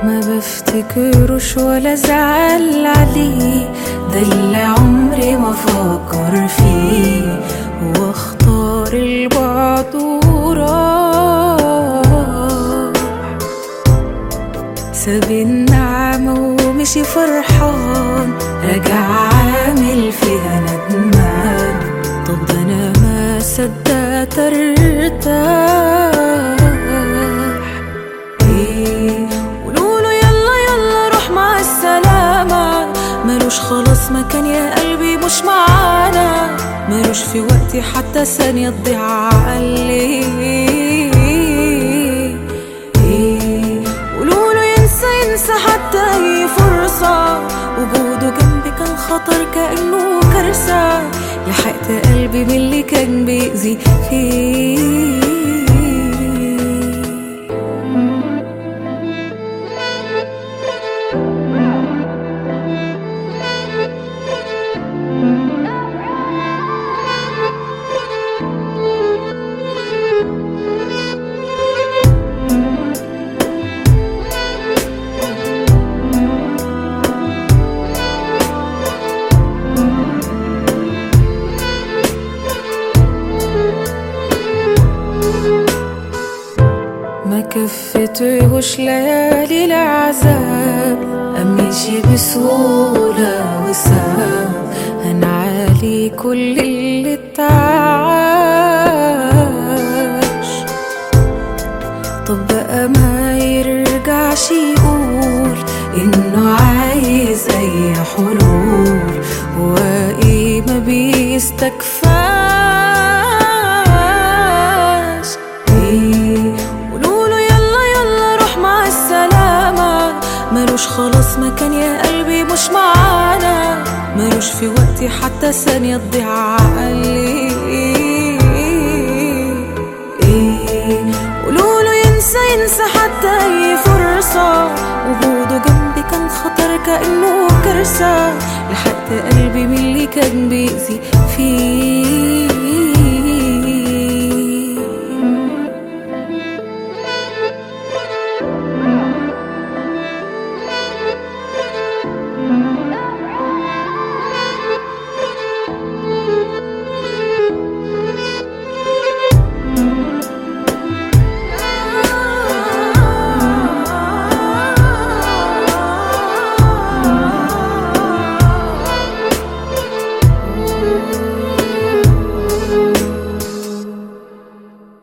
ما بفتكروش ولا زعل عليه ده اللي عمري ما فكر فيه واختار البعد وراح ساب النعمة ومشي فرحان رجع عامل فيها ندمان طب ده انا ما صدقت ارتاح ايه قولوله يلا يلا روح مع السلامة ملوش خلاص مكان يا قلبي مش معانا ملوش في وقتي حتى ثانية تضيع عقلي ايه قولوله ينسى ينسى حتى اي فرصة وجوده جنبي كان خطر كأنه كارثة لحقت قلبي من اللي كان بيأذي فيه ما كفتهوش ليالي العذاب أمشي بسهولة وسام هنعالي كل اللي اتعاش طب بقى ما يرجعش يقول إنه عايز أي حلول هو إيه ما بيستكفاش إيه قولوله يلا يلا روح مع السلامة ملوش خلاص مكان يا قلبي مش معانا ملوش في وقتي حتى ثانية تضيع عقلي إيه قولوله ينسى ينسى حتى أي فرصة وجوده جنبي كان خطر كأنه كارثة لحقت قلبي من اللي كان بيأذي فيه